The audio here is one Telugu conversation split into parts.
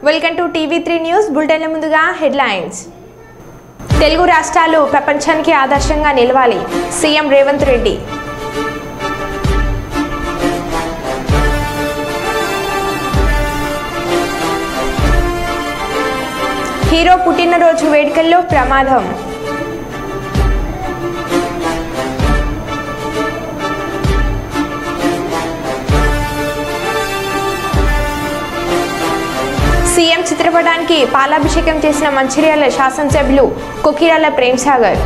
Welcome to TV three news బులెటిన్ల ముందుగా హెడ్లైన్స్ తెలుగు రాష్ట్రాలు ప్రపంచానికి ఆదర్శంగా నిలవాలి సీఎం రేవంత్ రెడ్డి హీరో పుట్టినరోజు వేడుకల్లో ప్రమాదం సీఎం చిత్రపటానికి పాలాభిషేకం చేసిన మంచిర్యాల శాసనసభ్యులు కొకిరాల ప్రేమ్సాగర్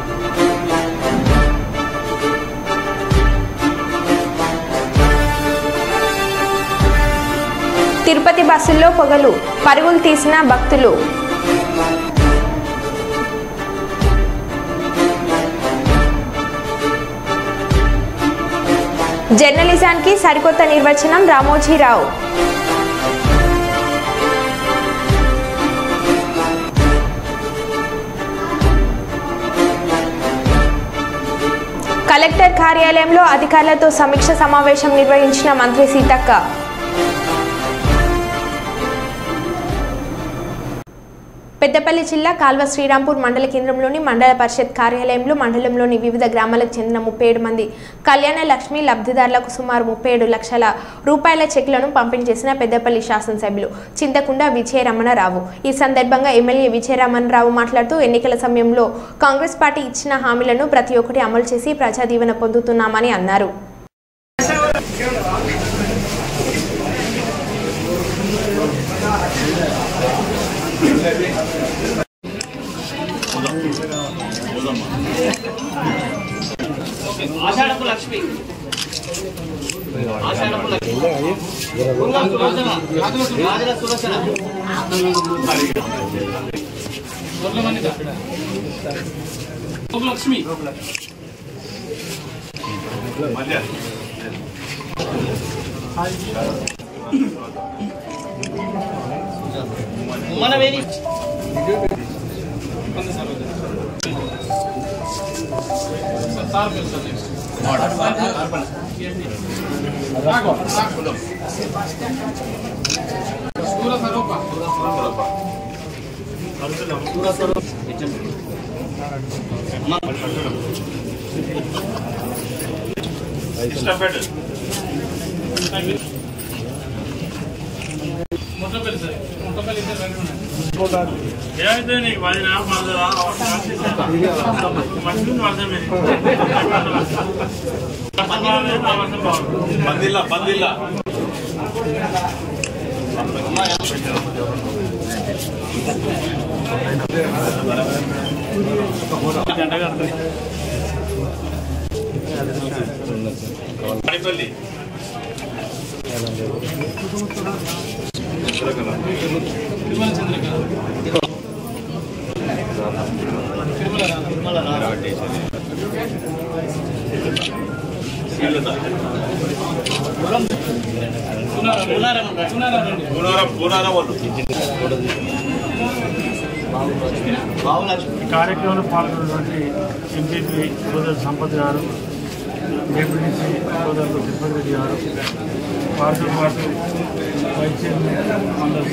తిరుపతి బస్సుల్లో పొగలు పరుగులు తీసిన భక్తులు జర్నలిజానికి సరికొత్త నిర్వచనం రామోజీరావు కలెక్టర్ కార్యాలయంలో అధికారులతో సమీక్ష సమావేశం నిర్వహించిన మంత్రి సీతక్క పెద్దపల్లి జిల్లా కాల్వ శ్రీరాంపూర్ మండల కేంద్రంలోని మండల పరిషత్ కార్యాలయంలో మండలంలోని వివిధ గ్రామాలకు చెందిన ముప్పై ఏడు మంది కళ్యాణ లక్ష్మి లబ్ధిదారులకు సుమారు ముప్పై ఏడు లక్షల రూపాయల చెక్లను పంపిణీ చేసిన పెద్దపల్లి శాసనసభ్యులు చింతకుండ విజయరమణరావు ఈ సందర్భంగా ఎమ్మెల్యే విజయరమణరావు మాట్లాడుతూ ఎన్నికల సమయంలో కాంగ్రెస్ పార్టీ ఇచ్చిన హామీలను ప్రతి ఒక్కటి అమలు చేసి ప్రజాదీవెన పొందుతున్నామని అన్నారు ఆషాఢపు లక్ష్మి ఆషాఢపు లక్ష్మి గుంగా సులోచన రాజుల సులోచన లక్ష్మి మనవేని ఏమైతే నీకు పది నా మంచి వర్షమే వర్షం బాగుంది పందిల్లా పందిల్లా పడిపల్లి పూనారం పూనారం వాళ్ళు బాబు లక్ష్మి ఈ కార్యక్రమంలో పాల్గొన్నటువంటి ఎంపీపీ సోదరు సంపత్ గారు డిప్యూటీసీ సోదరులు తిరుపతి రెడ్డి గారు వారితో పాటు వైస్ చైర్మన్ మండలి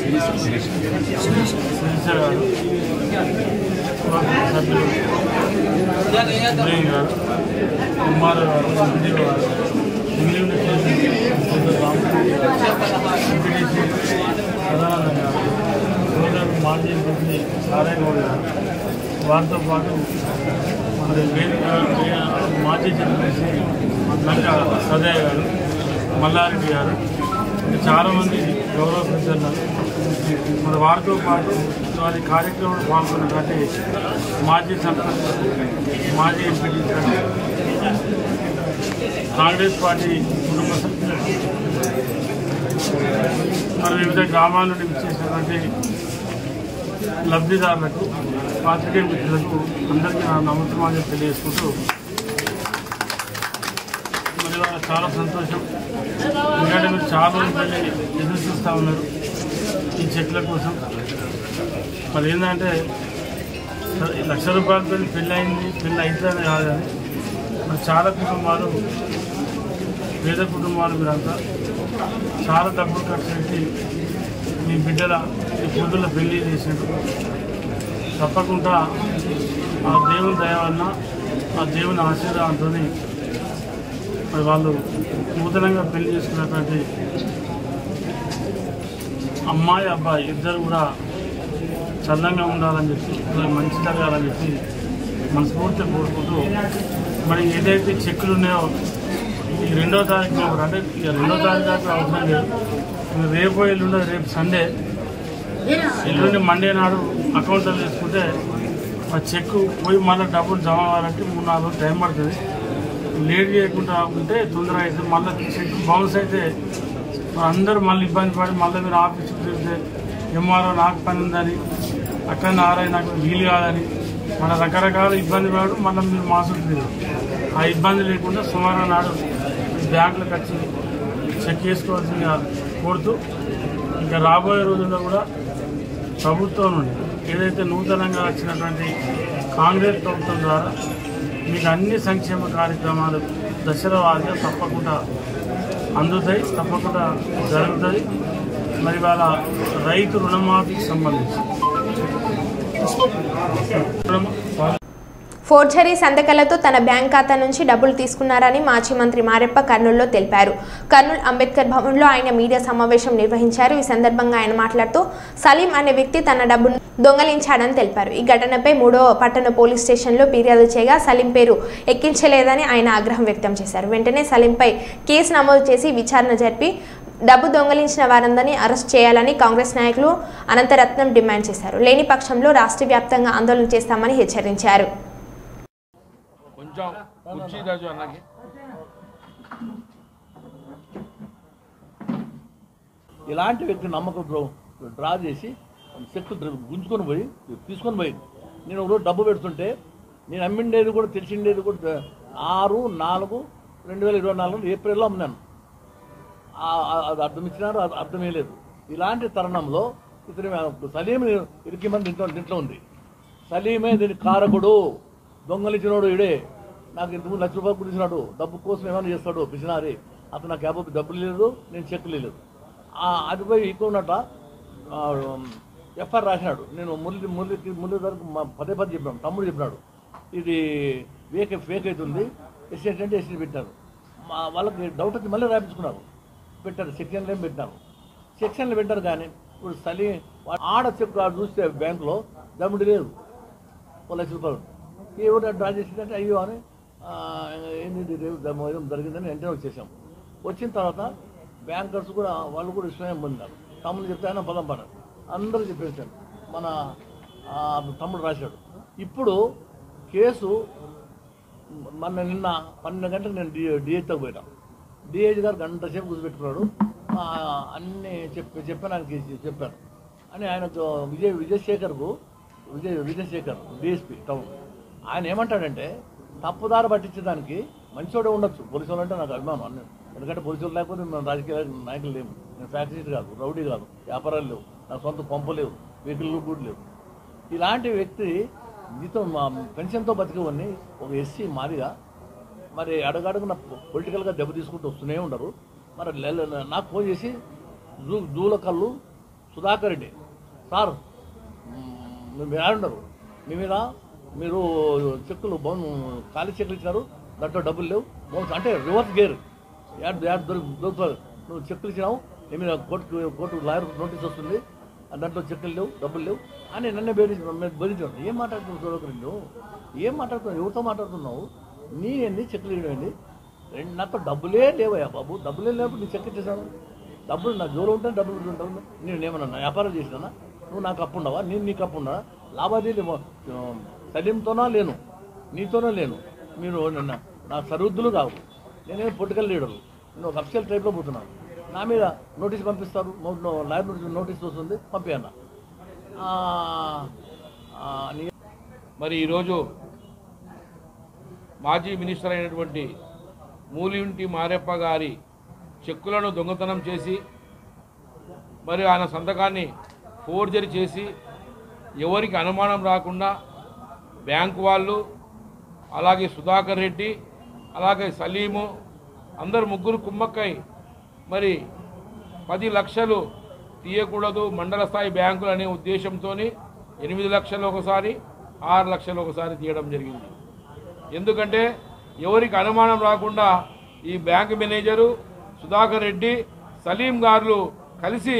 శిరీష గారు కోఆపరేటివ్ సభ్యులు ఉదయ్ గారు కుమార్ గారు ఎంపీడీ గారు ఇంగ్లీష్ చైర్మన్ సోదరు రామరెడ్డి గారు ఎంపీటీసీ సదానంద గారు సోదరు మాజీ ఎంపీ నారాయణ గౌడ్ గారు వారితో పాటు మన వేదిక మాజీ జడ్పీసీ లంక సదయ్య గారు మల్లారెడ్డి గారు ఇంకా చాలామంది గౌరవ పెద్దలు మరి వారితో పాటు వారి కార్యక్రమంలో పాల్గొన్నటువంటి మాజీ సర్పంచ్ మాజీ ఎంపీ కాంగ్రెస్ పార్టీ కుటుంబ సభ్యులు మరి వివిధ గ్రామాల నుండి విచ్చేసినటువంటి లబ్ధిదారులకు పాత్రికేయ మిత్రులకు అందరికీ నా నమస్కారం తెలియజేసుకుంటూ మరి ఇవాళ చాలా సంతోషం ఎందుకంటే మీరు చాలా రోజులు వెళ్ళి ఎదురు చూస్తూ ఉన్నారు ఈ చెట్ల కోసం మరి ఏంటంటే సరే, ఈ లక్ష రూపాయలతో పెళ్ళి అయింది పెళ్ళి అవుతుందని కాదు కానీ మరి చాలా కుటుంబాలు పేద కుటుంబాలు మీరంతా చాలా డబ్బులు ఖర్చు పెట్టి మీ బిడ్డల మీ కూతుళ్ళ పెళ్లి చేసిండు తప్పకుండా ఆ దేవుని దయ వలన ఆ దేవుని ఆశీర్వాదంతో మరి వాళ్ళు నూతనంగా పెళ్లి చేసుకున్నటువంటి అమ్మాయి అబ్బాయి ఇద్దరు కూడా చల్లంగా ఉండాలని చెప్పి వాళ్ళకి మంచి జరగాలని చెప్పి మనస్ఫూర్తిగా కోరుకుంటూ మరి ఏదైతే చెక్కులు ఉన్నాయో ఈ రెండో తారీఖు లోపు అంటే ఇక రెండో తారీఖు దాకా అవసరం లేదు ఇక రేపు ఎల్లుండి రేపు సండే ఎల్లుండి మండే నాడు అకౌంట్లో తీసుకుంటే ఆ చెక్ పోయి మళ్ళీ డబ్బులు జమ అవ్వాలంటే మూడు నాలుగు రోజులు టైం పడుతుంది లేట్ చేయకుండా ఉంటే తొందర అయితే మళ్ళీ చెక్ బౌన్స్ అయితే మరి అందరూ మళ్ళీ ఇబ్బంది పడి మళ్ళీ మీరు ఆఫీస్కి తిరిగితే ఎంఆర్ఓ నాకు పని ఉందని అక్కడ ఆర్ఐ నాకు వీలు కాదని మన రకరకాల ఇబ్బంది పడడం మళ్ళీ మీరు మాసులు తిరగదు ఆ ఇబ్బంది లేకుండా సుమారు నాడు బ్యాంకులకు వచ్చి చెక్ చేసుకోవాల్సిందిగా కోరుతూ ఇంకా రాబోయే రోజుల్లో కూడా ప్రభుత్వం నుండి ఏదైతే నూతనంగా వచ్చినటువంటి కాంగ్రెస్ ప్రభుత్వం ద్వారా మీకు అన్ని సంక్షేమ కార్యక్రమాలు దశల వారీగా తప్పకుండా అందుతాయి తప్పకుండా జరుగుతాయి మరి వాళ్ళ రైతు రుణమాఫీకి సంబంధించి రుణమా- ఫోర్జరీ సంతకాలతో తన బ్యాంక్ ఖాతా నుంచి డబ్బులు తీసుకున్నారని మాజీ మంత్రి మారెప్ప కర్నూలులో తెలిపారు కర్నూలు అంబేద్కర్ భవన్లో ఆయన మీడియా సమావేశం నిర్వహించారు ఈ సందర్భంగా ఆయన మాట్లాడుతూ సలీం అనే వ్యక్తి తన డబ్బును దొంగలించాడని తెలిపారు ఈ ఘటనపై మూడో పట్టణ పోలీస్ స్టేషన్లో ఫిర్యాదు చేయగా సలీం పేరు ఎక్కించలేదని ఆయన ఆగ్రహం వ్యక్తం చేశారు వెంటనే సలీంపై కేసు నమోదు చేసి విచారణ జరిపి డబ్బు దొంగలించిన వారందరినీ అరెస్ట్ చేయాలని కాంగ్రెస్ నాయకులు అనంతరత్నం డిమాండ్ చేశారు లేని పక్షంలో రాష్ట్ర వ్యాప్తంగా ఆందోళన చేస్తామని హెచ్చరించారు కొంచెం కుర్చీ రాజు అన్నకి ఇలాంటి వ్యక్తి నమ్మకం డ్రా- డ్రా చేసి చెక్ గుంజుకొని పోయి తీసుకొని పోయింది నేను ఒకరోజు డబ్బు పెడుతుంటే నేను అమ్మిండేది కూడా తెలిసిండేది కూడా ఆరు నాలుగు రెండు వేల ఇరవై నాలుగు ఏప్రిల్లో అమ్మినాను ఆ- ఆ- అది అర్థం ఇచ్చినారు అది అర్థమే లేదు ఇలాంటి తరుణంలో ఇతని సలీం ఇరికి మంది దీంట్లో దీంట్లో ఉంది సలీమే దీని కారకుడు దొంగలిచ్చినోడు ఇడే నాకు ఇంతకుముందు లక్ష రూపాయలు కుడిసినాడు డబ్బు కోసం ఏమైనా చేస్తాడు పిసినారి అతను నాకు యాభై డబ్బులు లేదు నేను చెక్కు లేదు ఆ, అది పోయి ఎక్కువ ఉన్నట ఎఫ్ఐఆర్ రాసినాడు నేను మురళి మురళికి మురళి గారికి మా పదే పదే చెప్పాను తమ్ముడు చెప్పినాడు ఇది ఫేక్ ఫేక్ అవుతుంది ఎస్ఎస్ అంటే ఎస్ఎస్ పెట్టారు మా వాళ్ళకి డౌట్ వచ్చి మళ్ళీ రాయించుకున్నారు పెట్టారు సెక్షన్లు ఏం పెట్టినారు సెక్షన్లు పెట్టారు కానీ ఇప్పుడు సలి ఆడ చెక్ ఆడ చూస్తే బ్యాంకులో దమ్ముడి లేదు ఒక లక్ష రూపాయలు ఎవరు డ్రా చేసిందంటే అయ్యో అని ఆ, ఏంది ఇది రేపు దమ్ము ఏదో జరిగిందని వెంటనే వచ్చేసాం వచ్చిన తర్వాత బ్యాంకర్స్ కూడా వాళ్ళు కూడా విషయం పొందారు తమ్ముడు చెప్తే ఆయన పదం పడారు అందరూ చెప్పేశారు మన ఆ, తమ్ముడు రాశాడు ఇప్పుడు కేసు మొన్న నిన్న పన్నెండు గంటలకు నేను డి డిహెచ్తో పోయినా డిహెచ్ గారు గంట సేపు కూర్చోబెట్టుకున్నాడు ఆ, అన్నీ చెప్పి చెప్పి నాకు చెప్పాను అని ఆయనకు విజయ్ విజయశేఖర్కు విజయ్ విజయశేఖర్ డిఎస్పీ టౌన్ ఆయన ఏమంటాడంటే తప్పుదారి పట్టించడానికి మంచోడే ఉండొచ్చు పోలీసు వాళ్ళు అంటే నాకు అభిమానం అన్నీ ఎందుకంటే పోలీసులు లేకపోతే మేము రాజకీయ నాయకులు లేము నేను ఫ్యాక్టరీ కాదు రౌడీ కాదు వ్యాపారాలు లేవు నా సొంత పంపు లేవు వెహికల్ కూడా లేవు ఇలాంటి వ్యక్తి జీతం మా పెన్షన్తో బతికేవన్నీ ఒక ఎస్సీ మాదిగా మరి అడుగడుగున పొలిటికల్గా దెబ్బ తీసుకుంటూ వస్తూనే ఉండరు మరి లే- లే- నాకు ఫోన్ చేసి జూ జూలకల్లు సుధాకర్ రెడ్డి సార్ మ్, మీరు ఆడున్నారు మీ మీద మీరు చెక్కులు బౌన్ ఖాళీ చెక్కులు ఇచ్చినారు దాంట్లో డబ్బులు లేవు బౌన్స్ అంటే రివర్స్ గేర్ యాడ్ యాడ్ దొరికి దొరుకుతుంది నువ్వు చెక్కులు ఇచ్చినావు నీ మీద కోర్టు కోర్టు లాయర్ నోటీస్ వస్తుంది దాంట్లో చెక్కులు లేవు డబ్బులు లేవు అని నన్నే బెదిరించి బెదిరించాడు ఏం మాట్లాడుతున్నావు సుధాకర్ రెడ్డి నువ్వు ఏం మాట్లాడుతున్నావు ఎవరితో మాట్లాడుతున్నావు నీ ఎన్ని చెక్కులు ఇవ్వండి రెండు నాతో డబ్బులే లేవయ్యా బాబు డబ్బులే లేవు నీ చెక్ ఇచ్చేసాను డబ్బులు నా జోలు ఉంటే డబ్బులు ఉంటాను నేను ఏమన్నా వ్యాపారం చేసినా నువ్వు నాకు అప్పు ఉండవా నేను నీకు అప్పు ఉండవా లావాదేవీలు సలీంతోనా లేను నీతోనే లేను మీరు నిన్న నా సరిహద్దులు కావు నేనే పొలిటికల్ లీడరు నేను ఒక అఫిషియల్ టైప్లో పోతున్నాను నా మీద నోటీస్ పంపిస్తారు నో- లాయర్ నుంచి నోటీస్ వస్తుంది పంపించన్న నీ మరి ఈరోజు మాజీ మినిస్టర్ అయినటువంటి మూలింటి మారెప్ప గారి చెక్కులను దొంగతనం చేసి మరి ఆయన సంతకాన్ని ఫోర్జరీ చేసి ఎవరికి అనుమానం రాకుండా బ్యాంకు వాళ్ళు అలాగే సుధాకర్ రెడ్డి అలాగే సలీము అందరు ముగ్గురు కుమ్మక్కై మరి పది లక్షలు తీయకూడదు మండల స్థాయి బ్యాంకులు అనే ఉద్దేశంతో ఎనిమిది లక్షలు ఒకసారి ఆరు లక్షలు ఒకసారి తీయడం జరిగింది ఎందుకంటే ఎవరికి అనుమానం రాకుండా ఈ బ్యాంక్ మేనేజరు సుధాకర్ రెడ్డి సలీం గారు కలిసి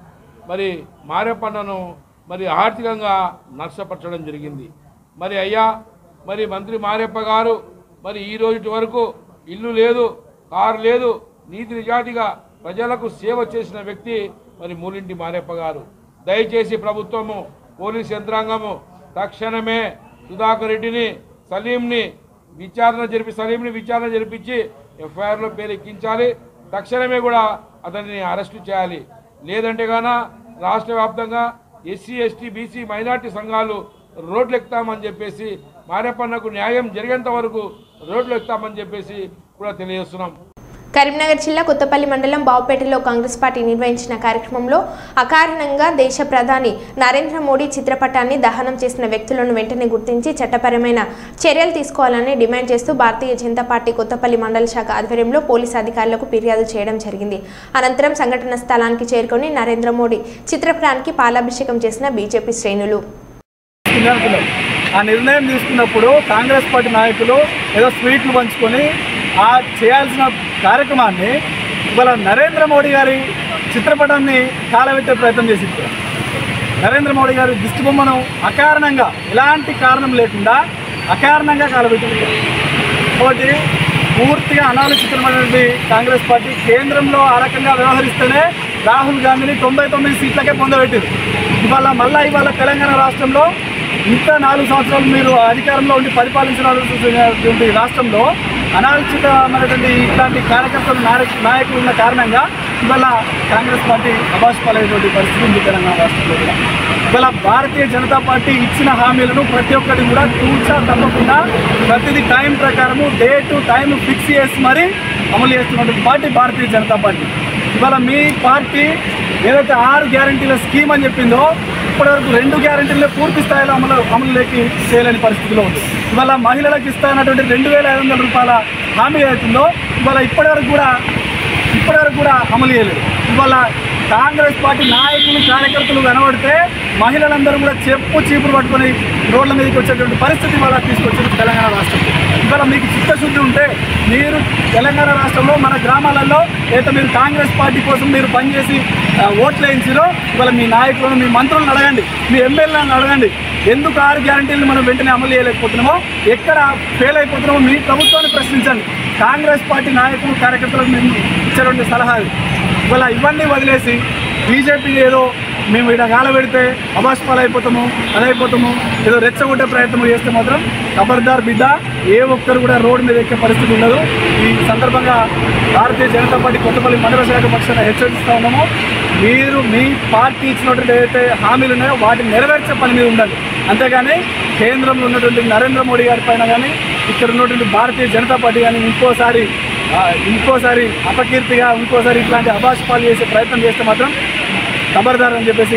మరి మారేపన్నను మరి ఆర్థికంగా నష్టపరచడం జరిగింది మరి అయ్యా మరి మంత్రి మారెప్ప గారు మరి ఈ రోజు వరకు ఇల్లు లేదు కారు లేదు నీతి నిజాతిగా ప్రజలకు సేవ చేసిన వ్యక్తి మరి మూలింటి మారెప్ప గారు దయచేసి ప్రభుత్వము పోలీస్ యంత్రాంగము తక్షణమే సుధాకర్ రెడ్డిని సలీంని విచారణ జరిపి సలీంని విచారణ జరిపించి ఎఫ్ఐఆర్లో పేరు ఎక్కించాలి తక్షణమే కూడా అతన్ని అరెస్టు చేయాలి లేదంటే గాన రాష్ట్ర వ్యాప్తంగా ఎస్సీ ఎస్టీ బీసీ మైనార్టీ సంఘాలు రోడ్లు ఎక్కుతామని చెప్పేసి మారేపన్నకు న్యాయం జరిగేంత వరకు రోడ్లు ఎక్కుతామని చెప్పేసి కూడా తెలియజేస్తున్నాం కరీంనగర్ జిల్లా కొత్తపల్లి మండలం బావుపేటలో కాంగ్రెస్ పార్టీ నిర్వహించిన కార్యక్రమంలో అకారణంగా దేశ ప్రధాని నరేంద్ర మోడీ చిత్రపటాన్ని దహనం చేసిన వ్యక్తులను వెంటనే గుర్తించి చట్టపరమైన చర్యలు తీసుకోవాలని డిమాండ్ చేస్తూ భారతీయ జనతా పార్టీ కొత్తపల్లి మండల శాఖ ఆధ్వర్యంలో పోలీసు అధికారులకు ఫిర్యాదు చేయడం జరిగింది అనంతరం సంఘటన స్థలానికి చేరుకొని నరేంద్ర మోడీ చిత్రపటానికి పాలాభిషేకం చేసిన బీజేపీ శ్రేణులు విద్యార్థులు ఆ నిర్ణయం తీసుకున్నప్పుడు కాంగ్రెస్ పార్టీ నాయకులు ఏదో స్వీట్లు పంచుకొని ఆ చేయాల్సిన కార్యక్రమాన్ని ఇవాళ నరేంద్ర మోడీ గారి చిత్రపటాన్ని కాలబెట్టే ప్రయత్నం చేసింది నరేంద్ర మోడీ గారి దిష్టి బొమ్మను అకారణంగా ఎలాంటి కారణం లేకుండా అకారణంగా కాలబెట్టింది కాబట్టి పూర్తిగా అనాలోచితమైనటువంటి కాంగ్రెస్ పార్టీ కేంద్రంలో ఆ రకంగా వ్యవహరిస్తేనే రాహుల్ గాంధీని తొంభై తొమ్మిది సీట్లకే పొందబెట్టింది ఇవాళ మళ్ళా ఇవాళ తెలంగాణ రాష్ట్రంలో ఇంకా నాలుగు సంవత్సరాలు మీరు అధికారంలో ఉండి పరిపాలించినటువంటి రాష్ట్రంలో అనాలోచితమైనటువంటి ఇట్లాంటి కార్యకర్తలు నాయ- నాయకులు ఉన్న కారణంగా ఇవాళ కాంగ్రెస్ పార్టీ అభాషపాలైనటువంటి పరిస్థితి ఉంది తెలంగాణ రాష్ట్రంలో కూడా ఇవాళ భారతీయ జనతా పార్టీ ఇచ్చిన హామీలను ప్రతి ఒక్కటి కూడా తూచా తప్పకుండా ప్రతిదీ టైం ప్రకారము డే టు టైం ఫిక్స్ చేసి మరీ అమలు చేస్తున్నటువంటి పార్టీ భారతీయ జనతా పార్టీ ఇవాళ మీ పార్టీ ఏదైతే ఆరు గ్యారంటీల స్కీమ్ అని చెప్పిందో ఇప్పటివరకు రెండు గ్యారంటీలే పూర్తి స్థాయిలో అమలు అమలులోకి చేయలేని పరిస్థితిలో ఉంది ఇవాళ మహిళలకు ఇస్తానటువంటి రెండు వేల ఐదు వందల రూపాయల హామీ అవుతుందో ఇవాళ ఇప్పటివరకు కూడా ఇప్పటివరకు కూడా అమలు చేయలేదు ఇవాళ కాంగ్రెస్ పార్టీ నాయకులు కార్యకర్తలు కనబడితే మహిళలందరూ కూడా చెప్పు చీపురు పట్టుకొని రోడ్ల మీదకి వచ్చేటువంటి పరిస్థితి ఇవాళ తీసుకొచ్చింది తెలంగాణ రాష్ట్రం ఇవాళ మీకు చిత్తశుద్ధి ఉంటే మీరు తెలంగాణ రాష్ట్రంలో మన గ్రామాలలో అయితే మీరు కాంగ్రెస్ పార్టీ కోసం మీరు పనిచేసి ఆ, ఓట్లు వేయించిరో ఇవాళ మీ నాయకులను మీ మంత్రులను అడగండి మీ ఎమ్మెల్యేలను అడగండి ఎందుకు ఆరు గ్యారంటీలను మనం వెంటనే అమలు చేయలేకపోతున్నామో ఎక్కడ ఫెయిల్ అయిపోతున్నామో మీ ప్రభుత్వాన్ని ప్రశ్నించండి కాంగ్రెస్ పార్టీ నాయకులు కార్యకర్తలకు మేము ఇచ్చేటువంటి సలహాలు ఇవాళ ఇవన్నీ వదిలేసి బీజేపీ ఏదో మేము ఇక్కడ కాలబెడితే అభాస్పాలు అయిపోతాము అదైపోతాము ఏదో రెచ్చగొట్టే ప్రయత్నం చేస్తే మాత్రం ఖబర్దార్ బిడ్డ ఏ ఒక్కరు కూడా రోడ్డు మీద ఎక్కే పరిస్థితి ఉండదు ఈ సందర్భంగా భారతీయ జనతా పార్టీ కొత్తపల్లి మండల శాఖ పక్షాన హెచ్చరిస్తూ ఉన్నాము మీరు మీ పార్టీ ఇచ్చినటువంటి ఏదైతే హామీలు ఉన్నాయో వాటిని నెరవేర్చే పని మీద ఉండాలి అంతేగాని కేంద్రంలో ఉన్నటువంటి నరేంద్ర మోడీ గారి పైన కానీ ఇక్కడ ఉన్నటువంటి భారతీయ జనతా పార్టీ కానీ ఇంకోసారి ఆ, ఇంకోసారి అపకీర్తిగా ఇంకోసారి ఇట్లాంటి అభాషపాలు చేసే ప్రయత్నం చేస్తే మాత్రం ఖబర్దార్ అని చెప్పేసి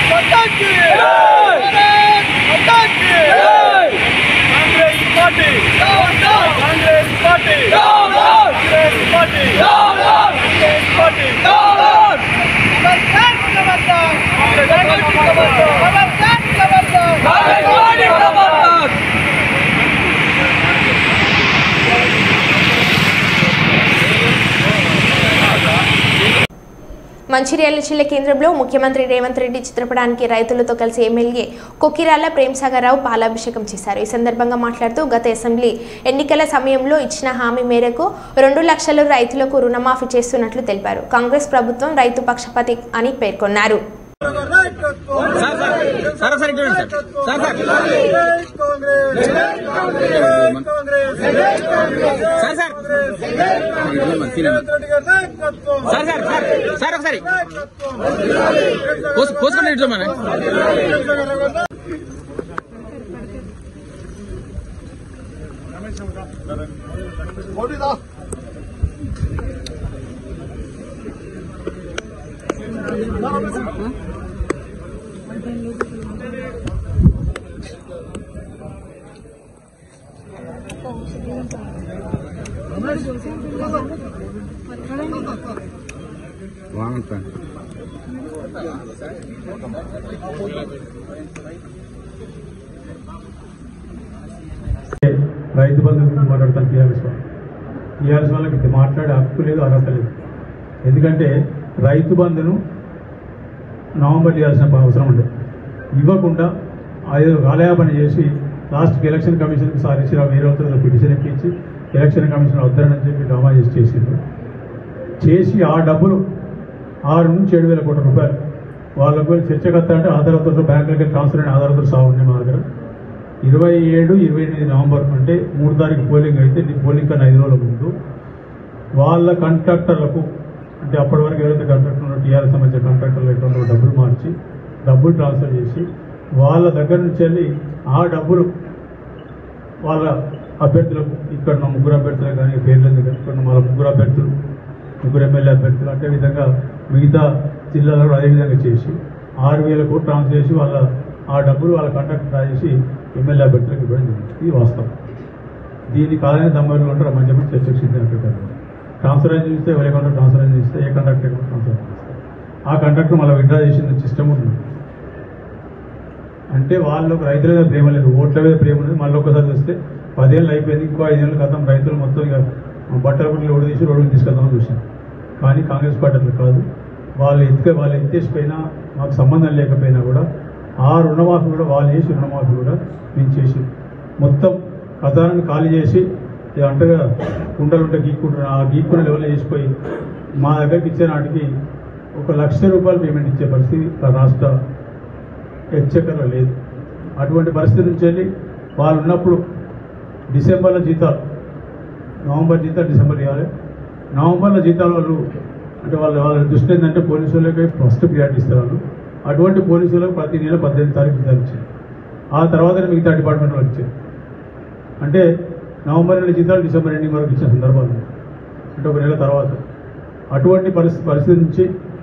Congress party Congress party Congress party Congress party Mancherial జిల్లా కేంద్రంలో ముఖ్యమంత్రి రేవంత్ రెడ్డి చిత్రపటానికి రైతులతో కలిసి ఎమ్మెల్యే కొక్కిరాల ప్రేమ్సాగర్రావు పాలాభిషేకం చేశారు ఈ సందర్భంగా మాట్లాడుతూ గత అసెంబ్లీ ఎన్నికల సమయంలో ఇచ్చిన హామీ మేరకు రెండు లక్షల రైతులకు రుణమాఫీ చేస్తున్నట్లు తెలిపారు కాంగ్రెస్ ప్రభుత్వం రైతు పక్షపాతి అని పేర్కొన్నారు రైతు బంధు గురించి మాట్లాడతాను టీఆర్ఎస్ వాళ్ళు టీఆర్ఎస్ వాళ్ళకి ఇది మాట్లాడే హక్కు లేదు అర్హత లేదు ఎందుకంటే రైతు బంధును నవంబర్ ఇవ్వాల్సిన అవసరం ఉండదు ఇవ్వకుండా ఐదు కాలయాపన చేసి లాస్ట్కి ఎలక్షన్ కమిషన్కి సారీ శ్రీరామ్ వేరే అవుతుందో పిటిషన్ ఎక్కించి ఎలక్షన్ కమిషన్ వద్దరని చెప్పి డ్రామా చేసి చేసిండ్రు చేసి ఆ డబ్బులు ఆరు నుంచి ఏడు వేల కోట్ల రూపాయలు వాళ్ళకు చర్చకత్త అంటే ఆధారతో బ్యాంకులకి ట్రాన్స్ఫర్ అయిన ఆధారతో సాగు ఉన్నాయి మా దగ్గర ఇరవై ఏడు ఇరవై ఎనిమిది నవంబర్ అంటే మూడు తారీఖు పోలింగ్ అయితే ఈ పోలింగ్ కన్నా ఐదు రోజుల ముందు వాళ్ళ కాంట్రాక్టర్లకు అంటే అప్పటి వరకు ఎవరైతే కాంట్రాక్టర్ ఉన్నారో టీఆర్ఎస్ సంబంధించిన కాంట్రాక్టర్లు ఎక్కడ డబ్బులు మార్చి డబ్బులు ట్రాన్స్ఫర్ చేసి వాళ్ళ దగ్గర నుంచి వెళ్ళి ఆ డబ్బులు వాళ్ళ అభ్యర్థులకు ఇక్కడ ఉన్న ముగ్గురు అభ్యర్థులు కానీ పేర్లు ఎందుకు ఇక్కడ ఉన్న వాళ్ళ ముగ్గురు అభ్యర్థులు ముగ్గురు ఎమ్మెల్యే అభ్యర్థులు అదే విధంగా మిగతా జిల్లాలో కూడా అదే విధంగా చేసి ఆరు వేల కోట్లు ట్రాన్స్ఫర్ చేసి వాళ్ళ ఆ డబ్బులు వాళ్ళ కాంట్రాక్ట్ డ్రా చేసి ఎమ్మెల్యే అభ్యర్థులకు ఇవ్వడం జరిగింది ఇది వాస్తవం దీన్ని కాదని దమ్మాయిలు ఉంటారు మంచి చెప్పి చర్చకు సిద్ధం పెట్టారు ట్రాన్స్ఫర్ అని చూస్తే ఎవరి కాంట్రాక్ట్ ట్రాన్స్ఫర్ అని చూస్తే ఏ కాంట్రాక్ట్ ట్రాన్స్ఫర్ చేస్తే ఆ కాంట్రాక్ట్ మళ్ళీ విడ్రా చేసిన సిస్టమ్ ఉంది అంటే వాళ్ళకు రైతుల మీద ప్రేమ లేదు ఓట్ల మీద ప్రేమ లేదు మళ్ళీ ఒక్కసారి చూస్తే పదేళ్ళు అయిపోయింది ఇంకో ఐదేళ్ళు క్రితం రైతులు మొత్తం ఇక బట్టల గుడ్లు రోడ్డు తీసి రోడ్డు తీసుకెళ్దామని చూసాం కానీ కాంగ్రెస్ పార్టీ అట్లా కాదు వాళ్ళు ఎత్తుక వాళ్ళు ఎత్తేసిపోయినా మాకు సంబంధం లేకపోయినా కూడా ఆ రుణమాఫీ కూడా వాళ్ళు చేసి రుణమాఫీ కూడా మేము చేసి మొత్తం ఖజానాన్ని ఖాళీ చేసి ఇది అంటగా కుండలు ఉంటే గీక్కుంటున్నారు ఆ గీక్కున్న లెవెల్ చేసిపోయి మా దగ్గరికి ఇచ్చే నాటికి ఒక లక్ష రూపాయలు పేమెంట్ ఇచ్చే పరిస్థితి ఆ రాష్ట్ర హెచ్చరికలో లేదు అటువంటి పరిస్థితి నుంచి వెళ్ళి వాళ్ళు ఉన్నప్పుడు డిసెంబర్లో జీతాలు నవంబర్ జీతాలు డిసెంబర్ ఇవ్వాలి నవంబర్లో జీతాలు వాళ్ళు అంటే వాళ్ళ వాళ్ళ దృష్టి ఏంటంటే పోలీసు వాళ్ళకి ఫస్ట్ ప్రియారిటీ ఇస్తారు వాళ్ళు అటువంటి పోలీసు వాళ్ళకి ప్రతి నెల పద్దెనిమిది తారీఖు జీతాలు ఇచ్చారు ఆ తర్వాత మిగతా డిపార్ట్మెంట్ వాళ్ళకి ఇచ్చారు అంటే నవంబర్ నెల జీతాలు డిసెంబర్ ఎండింగ్ వరకు ఇచ్చిన సందర్భాలు ఉన్నాయి. అంటే ఒక నెల తర్వాత అటువంటి పరిస్థితి పరిస్థితి నుంచి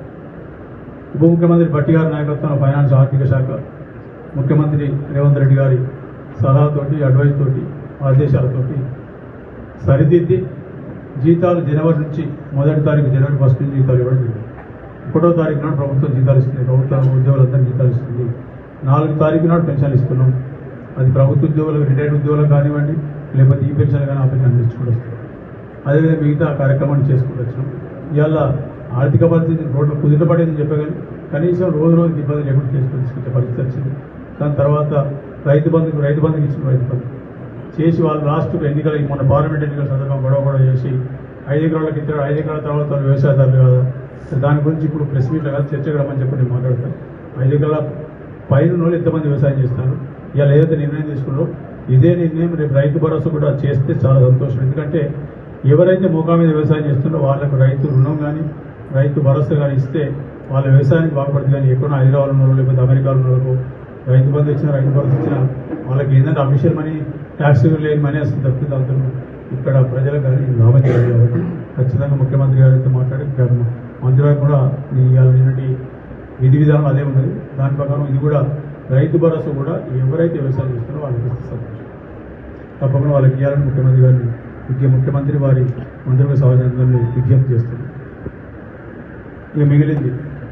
ఉప ముఖ్యమంత్రి భట్టి గారి నాయకత్వంలో ఫైనాన్స్ ఆర్థిక శాఖ ముఖ్యమంత్రి రేవంత్ రెడ్డి గారి సలహాతోటి అడ్వైస్ తోటి ఆదేశాలతోటి సరిదిద్ది జీతాలు జనవరి నుంచి మొదటి తారీఖు జనవరి ఫస్ట్ నుంచి జీతాలు ఇవ్వడం జరిగింది ఒకటో తారీఖు నాడు ప్రభుత్వం జీతాలు ఇస్తుంది ప్రభుత్వ ఉద్యోగులందరికీ జీతాలు ఇస్తుంది నాలుగు తారీఖు నాడు పెన్షన్ ఇస్తున్నాం అది ప్రభుత్వ ఉద్యోగులకు రిటైర్డ్ ఉద్యోగులకు కానివ్వండి లేకపోతే ఈ పెన్షన్ కానీ ఆ పెన్షన్ అందించుకుంటూ వస్తుంది అదేవిధంగా మిగతా కార్యక్రమాన్ని చేసుకుంటూ వచ్చినాం ఇవాళ ఆర్థిక పరిస్థితి రోడ్లు కుదిరపడేదని చెప్పగలి కనీసం రోజు రోజుకి ఇబ్బంది లేకుండా చేసుకుని తీసుకొచ్చే పరిస్థితి వచ్చింది దాని తర్వాత రైతు బంధుకు రైతు బంధుకి ఇచ్చిన రైతు బంధు చేసి వాళ్ళు లాస్ట్ ఎన్నికల మొన్న పార్లమెంట్ ఎన్నికల సందర్భంగా గొడవ గొడవ చేసి ఐదు ఎకరాలకు ఇచ్చారు ఐదు ఎకరాల తర్వాత వాళ్ళు వ్యవసాయదారులు కదా దాని గురించి ఇప్పుడు ప్రెస్ మీట్లో కాదు చర్చ రమ్మని చెప్పి నేను మాట్లాడతాను ఐదు ఎకరాల పైన వాళ్ళు ఎంతమంది వ్యవసాయం చేస్తారు ఇవాళ ఏదైతే నిర్ణయం తీసుకున్నారో ఇదే నిర్ణయం రేపు రైతు భరోసా కూడా చేస్తే చాలా సంతోషం ఎందుకంటే ఎవరైతే మోకా మీద వ్యవసాయం చేస్తున్నారో వాళ్ళకు రైతు రుణం కానీ రైతు భరోసా కానీ ఇస్తే వాళ్ళ వ్యవసాయానికి బాగుపడుతుంది కానీ ఎక్కడో హైదరాబాద్ ఉన్నారో లేకపోతే అమెరికాలో ఉన్నారో రైతు బంధు ఇచ్చిన రైతు భరోసా ఇచ్చిన వాళ్ళకి ఏంటంటే అఫీషియల్ మనీ ట్యాక్స్ లేని మనీ వస్తుంది తప్పితే దాంతో ఇక్కడ ప్రజలకు కానీ లాభం చేయాలి కాబట్టి ఖచ్చితంగా ముఖ్యమంత్రి గారితో మాట్లాడి ఇక్కడ మంత్రి గారు కూడా ఈ ఇవాళ నిన్నటి విధి విధానం అదే ఉన్నది దాని ప్రకారం ఇది కూడా రైతు భరోసా కూడా ఎవరైతే వ్యవసాయం చేస్తారో వాళ్ళకి ఇస్తే సంతోషం తప్పకుండా వాళ్ళకి ఇవ్వాలని ముఖ్యమంత్రి గారిని ముఖ్య ముఖ్యమంత్రి వారి మంత్రుల సహజంగాన్ని విజ్ఞప్తి చేస్తున్నారు ఇక మిగిలింది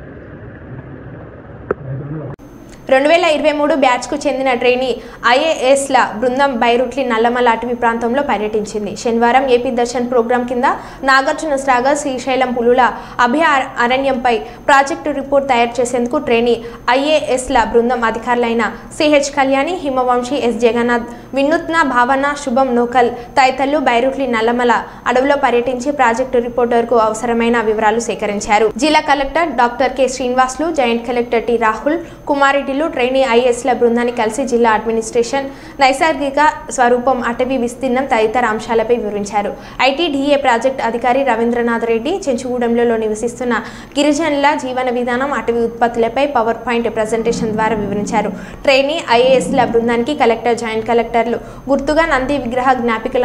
రెండు వేల ఇరవై మూడు బ్యాచ్కు చెందిన ట్రైనీ ఐఏఎస్ల బృందం బైరుట్లి నల్లమల అటవీ ప్రాంతంలో పర్యటించింది శనివారం ఏపీ దర్శన్ ప్రోగ్రాం కింద నాగార్జున సాగర్ శ్రీశైలం పులుల అభయ అరణ్యంపై ప్రాజెక్టు రిపోర్ట్ తయారు చేసేందుకు ట్రైనీ ఐఏఎస్ల బృందం అధికారులైన సిహెచ్ కళ్యాణి హిమవంశి ఎస్ జగన్నాథ్ వినూత్న భావన శుభం నోకల్ తదితరులు బైరుట్లి నల్లమల అడవిలో పర్యటించి ప్రాజెక్టు రిపోర్టర్కు అవసరమైన వివరాలు సేకరించారు జిల్లా collector doctor K Srinivasulu joint collector T Rahul కుమారెడ్డిలు ట్రైనీ ఐఏఎస్ల బృందాన్ని కలిసి జిల్లా అడ్మినిస్ట్రేషన్ నైసర్గిక స్వరూపం అటవీ విస్తీర్ణం తదితర అంశాలపై వివరించారు ఐటీడీఏ ప్రాజెక్ట్ అధికారి రవీంద్రనాథ్ రెడ్డి చెంచుగూడెంలో నివసిస్తున్న గిరిజనుల జీవన విధానం అటవీ ఉత్పత్తులపై పవర్ పాయింట్ ప్రజెంటేషన్ ద్వారా వివరించారు ట్రైనీ ఐఏఎస్ల బృందానికి కలెక్టర్ జాయింట్ కలెక్టర్లు గుర్తుగా నంది విగ్రహ జ్ఞాపికలను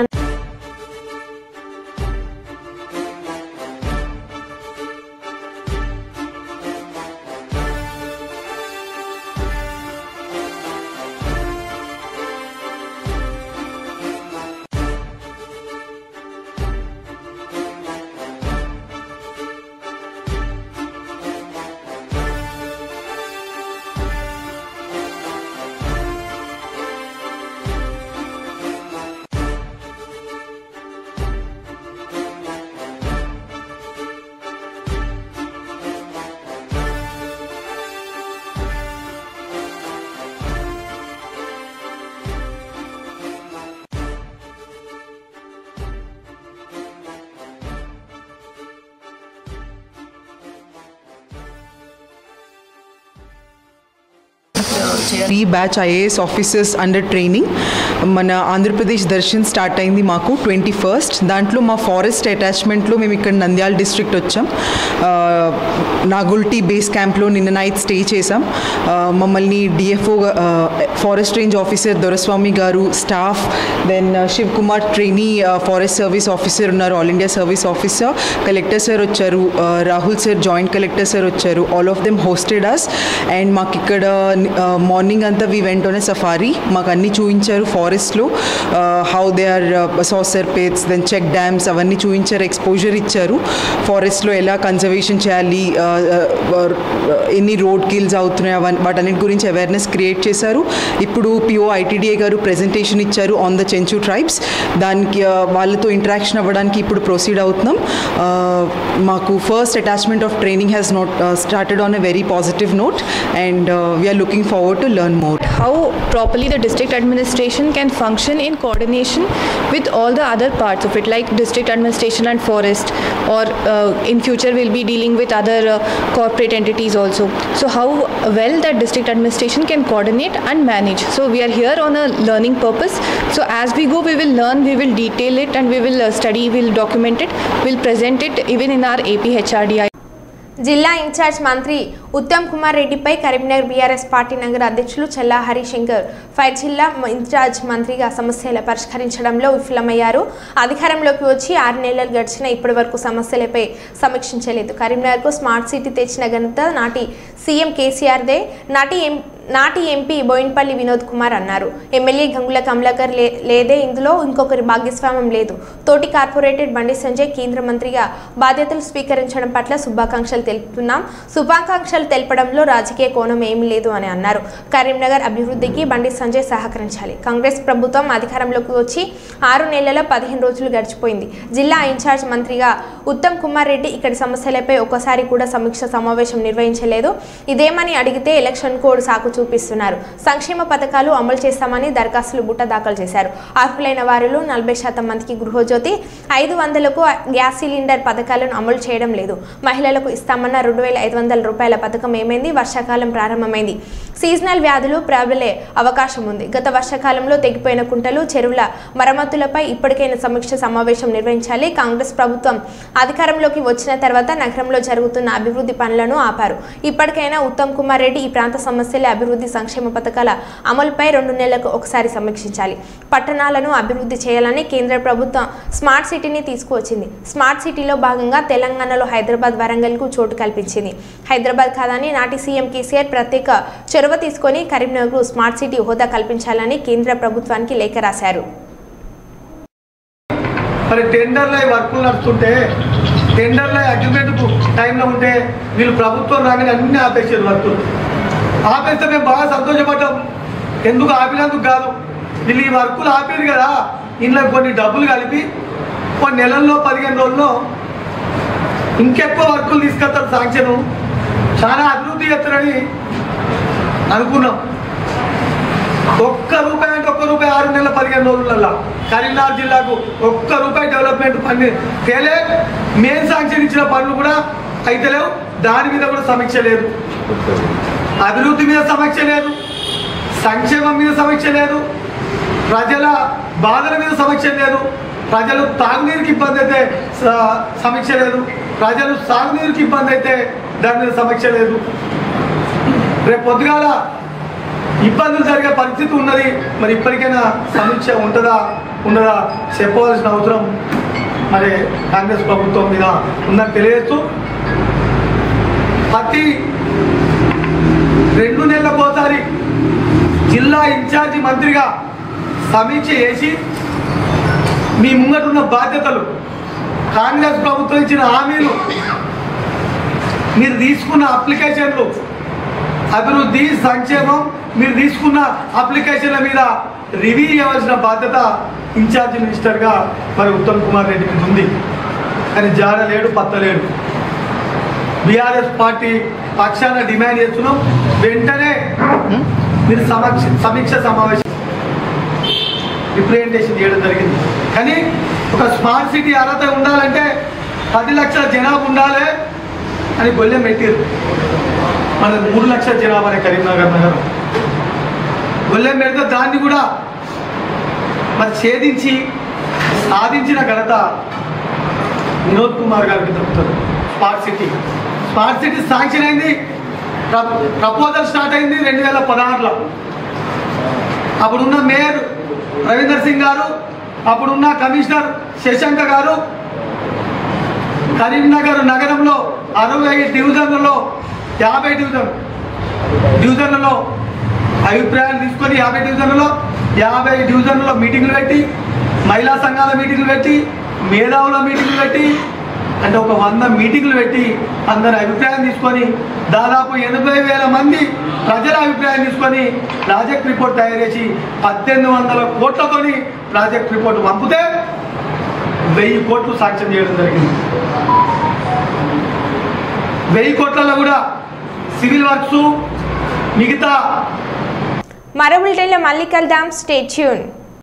ఈ batch IAS officers under training మన ఆంధ్రప్రదేశ్ దర్శన్ స్టార్ట్ అయింది మాకు ట్వంటీ ఫస్ట్ దాంట్లో మా ఫారెస్ట్ అటాచ్మెంట్లో మేము ఇక్కడ నంద్యాల డిస్ట్రిక్ట్ వచ్చాం ఆ, నాగుల్టీ బేస్ క్యాంప్లో నిన్న నైట్ స్టే చేసాం ఆ, మమ్మల్ని DFO forest range officer Doraswamy గారు staff then Shiv Kumar trainee forest service officer ఉన్నారు all India service officer collector sir వచ్చారు ఆ, Rahul sir joint collector sir వచ్చారు all of them hosted us and మాకు ఇక్కడ మార్నింగ్ అంతా వీ వెంట్ ఆన్ సఫారీ మాకు అన్నీ చూపించారు ఫారెస్ట్లో how they are saucer pits then check dams అవన్నీ చూపించారు ఎక్స్పోజర్ ఇచ్చారు ఫారెస్ట్లో ఎలా కన్జర్వేషన్ చేయాలి uh, uh, ఎన్ని రోడ్ కిల్స్ అవుతున్నాయి అవన్నీ వాటన్నిటి గురించి అవేర్నెస్ క్రియేట్ చేశారు ఇప్పుడు పిఓ ఐటీడీఏ గారు ప్రెజెంటేషన్ ఇచ్చారు ఆన్ ద చెంచు ట్రైబ్స్ దానికి uh, వాళ్ళతో ఇంటరాక్షన్ అవ్వడానికి ఇప్పుడు ప్రొసీడ్ అవుతున్నాం Uh, మాకు first attachment of training has not started on a very positive note and we are looking forward to learn more how properly the district administration can function in coordination with all the other parts of it like district administration and forest or uh, in future we'll be dealing with other uh, corporate entities also so how well that district administration can coordinate and manage so we are here on a learning purpose so as we go we will learn we will detail it and we will uh, study we'll document it we'll present it even in our AP HRDI జిల్లా ఇన్ఛార్జ్ మంత్రి ఉత్తమ్ కుమార్ రెడ్డిపై కరీంనగర్ బీఆర్ఎస్ పార్టీ నగర అధ్యక్షులు చెల్లా హరిశంకర్ ఫైర్ జిల్లా ఇన్ఛార్జ్ మంత్రిగా సమస్యల పరిష్కరించడంలో విఫలమయ్యారు అధికారంలోకి వచ్చి ఆరు నెలలు గడిచిన ఇప్పటి వరకు సమస్యలపై సమీక్షించలేదు కరీంనగర్కు స్మార్ట్ సిటీ తెచ్చిన ఘనత నాటి సీఎం కేసీఆర్దే నాటి ఎం నాటి ఎంపీ బోయిన్పల్లి వినోద్ కుమార్ అన్నారు ఎమ్మెల్యే గంగుల కమలాకర్ లే లేదే ఇందులో ఇంకొకరి భాగస్వామ్యం లేదు తోటి కార్పొరేటెడ్ బండి సంజయ్ కేంద్ర మంత్రిగా బాధ్యతలు స్వీకరించడం పట్ల శుభాకాంక్షలు తెలుపుతున్నాం శుభాకాంక్షలు తెలపడంలో రాజకీయ కోణం ఏమీ లేదు అని అన్నారు కరీంనగర్ అభివృద్ధికి బండి సంజయ్ సహకరించాలి కాంగ్రెస్ ప్రభుత్వం అధికారంలోకి వచ్చి ఆరు నెలల పదిహేను రోజులు గడిచిపోయింది జిల్లా ఇన్ఛార్జ్ మంత్రిగా ఉత్తమ్ కుమార్ రెడ్డి ఇక్కడి సమస్యలపై ఒక్కసారి కూడా సమీక్ష సమావేశం నిర్వహించలేదు ఇదేమని అడిగితే ఎలక్షన్ కోడ్ సాకు చూపిస్తున్నారు సంక్షేమ పథకాలు అమలు చేస్తామని దరఖాస్తులు బుట్ట దాఖలు చేశారు అర్హులైన వారిలో నలభై శాతం మందికి గృహజ్యోతి ఐదు వందలకు గ్యాస్ సిలిండర్ పథకాలను అమలు చేయడం లేదు మహిళలకు ఇస్తామన్న రెండు వేల ఐదు వందల రూపాయల పథకం ఏమైంది వర్షాకాలం ప్రారంభమైంది సీజనల్ వ్యాధులు ప్రబలే అవకాశం ఉంది గత వర్షాకాలంలో తెగిపోయిన కుంటలు చెరువుల మరమ్మతులపై ఇప్పటికైనా సమీక్ష సమావేశం నిర్వహించాలి కాంగ్రెస్ ప్రభుత్వం అధికారంలోకి వచ్చిన తర్వాత నగరంలో జరుగుతున్న అభివృద్ధి పనులను ఆపారు ఇప్పటికైనా ఉత్తమ్ కుమార్ రెడ్డి ఈ ప్రాంత సమస్యల అభివృద్ధి సంక్షేమ పథకాల అమలుపై రెండు నెలలకు ఒకసారి సమీక్షించాలి పట్టణాలను అభివృద్ధి చేయాలని కేంద్ర ప్రభుత్వం స్మార్ట్ సిటీని తీసుకువచ్చింది స్మార్ట్ సిటీలో భాగంగా తెలంగాణలో హైదరాబాద్ వరంగల్కు చోటు కల్పించింది హైదరాబాద్ కాదని నాటి సీఎం కేసీఆర్ ప్రత్యేక చొరవ తీసుకొని కరీంనగర్కు స్మార్ట్ సిటీ హోదా కల్పించాలని కేంద్ర ప్రభుత్వానికి లేఖ రాశారు మరి టెండర్లో ఈ వర్కులు నడుస్తుంటే టెండర్లో అగ్రిమెంట్ టైంలో ఉంటే వీళ్ళు ప్రభుత్వం రాగానే అన్ని ఆపేసారు వర్కులు ఆపేస్తే మేము బాగా సంతోషపడ్డాం ఎందుకు ఆపినందుకు కాదు వీళ్ళు ఈ వర్కులు ఆపారు కదా ఇంట్లో కొన్ని డబ్బులు కలిపి కొన్ని నెలల్లో పదిహేను రోజుల్లో ఇంకెక్కువ వర్కులు తీసుకొస్తారు సాంక్షన్ చాలా అభివృద్ధి చేస్తారని అనుకున్నాం ఒక్క రూపాయి అంటే ఒక్క రూపాయి ఆరు నెలల పదిహేను రోజులలో కరీంనగర్ జిల్లాకు ఒక్క రూపాయి డెవలప్మెంట్ పని తేలే మెయిన్ శాంక్షన్ ఇచ్చిన పనులు కూడా అయితే లేవు దాని మీద కూడా సమీక్ష లేదు అభివృద్ధి మీద సమీక్ష లేదు సంక్షేమం మీద సమీక్ష లేదు ప్రజల బాధల మీద సమీక్ష లేదు ప్రజలు తాగునీరుకి ఇబ్బంది అయితే స- సమీక్ష లేదు ప్రజలు సాగునీరుకి ఇబ్బంది అయితే దాని మీద సమీక్ష లేదు రేపు పొద్దుగాల ఇబ్బందులు జరిగే పరిస్థితి ఉన్నది మరి ఇప్పటికైనా సమీక్ష ఉంటుందా ఉండదా చెప్పవలసిన అవసరం మరి కాంగ్రెస్ ప్రభుత్వం మీద ఉందని తెలియజేస్తూ ప్రతి రెండు నెలలకోసారి జిల్లా ఇన్ఛార్జి మంత్రిగా సమీక్ష చేసి మీ ముంగటున్న బాధ్యతలు కాంగ్రెస్ ప్రభుత్వం ఇచ్చిన హామీలు మీరు తీసుకున్న అప్లికేషన్లు అభివృద్ధి సంక్షేమం మీరు తీసుకున్న అప్లికేషన్ల మీద రివ్యూ చేయవలసిన బాధ్యత ఇన్ఛార్జ్ మినిస్టర్గా మరి ఉత్తమ్ కుమార్ రెడ్డి మీద ఉంది కానీ జాడ లేడు పత్త లేడు బీఆర్ఎస్ పార్టీ పక్షాన డిమాండ్ చేస్తున్నాం వెంటనే మీరు సమక్ష సమీక్ష సమావేశం రిప్రజెంటేషన్ చేయడం జరిగింది కానీ ఒక స్మార్ట్ సిటీ అర్హత ఉండాలంటే పది లక్షల జనాభా ఉండాలి అని గొల్లెం పెట్టారు మన మూడు లక్షల జనాభా అనే కరీంనగర్ నగరం గొల్లెం పెడితే దాన్ని కూడా మరి ఛేదించి సాధించిన ఘనత వినోద్ కుమార్ గారికి దక్కుతుంది smart city smart city sanction అయింది ప్రపోజల్ స్టార్ట్ అయింది రెండు వేల పదహారులో అప్పుడున్న మేయర్ రవీందర్ సింగ్ గారు అప్పుడున్న కమిషనర్ శశాంక గారు కరీంనగర్ నగరంలో అరవై డివిజన్లలో యాభై డివిజన్ డివిజన్లలో అభిప్రాయాలు తీసుకొని యాభై డివిజన్లలో యాభై డివిజన్లలో మీటింగ్లు పెట్టి మహిళా సంఘాల మీటింగ్లు పెట్టి మేధావుల మీటింగ్లు పెట్టి అంటే ఒక వంద మీటింగ్లు పెట్టి అందరి అభిప్రాయం తీసుకొని దాదాపు ఎనభై వేల మంది ప్రజల అభిప్రాయం తీసుకొని ప్రాజెక్ట్ రిపోర్ట్ తయారు చేసి పద్దెనిమిది వందల కోట్లతోని ప్రాజెక్ట్ రిపోర్ట్ పంపితే వెయ్యి కోట్లు సాక్ష్యం చేయడం జరిగింది వెయ్యి కోట్లలో కూడా సివిల్ వర్క్స్ మిగతా మరో బులెటిన్లో మళ్ళీ కలుద్దాం స్టే ట్యూన్